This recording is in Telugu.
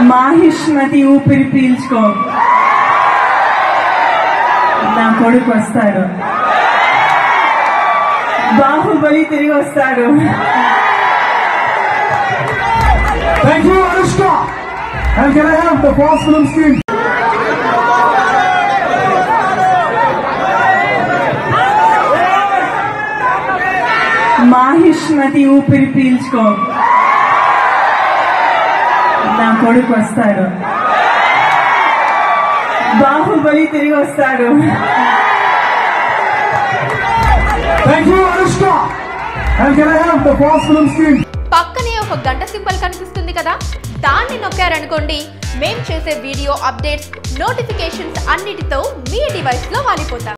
మాహిష్మతి ఊపిరి పీల్చుకో నా కొడుకు వస్తాడు బాహుబలి తిరిగి వస్తాడు Thank you, Anushka. And can I have the false film screen? Mahishmati ఊపిరి పీల్చుకో నా కొడుకు వస్తాడు బాహుబలి తిరిగి వస్తాడు Thank you, Anushka. And can I have the false film screen? పక్కనే ఒక గంట సింబల్ కనిపిస్తుంది కదా దాన్ని నొక్కారనుకోండి మేం చేసే వీడియో అప్డేట్స్ నోటిఫికేషన్స్ అన్నిటితో మీ డివైస్లో వాలిపోతాం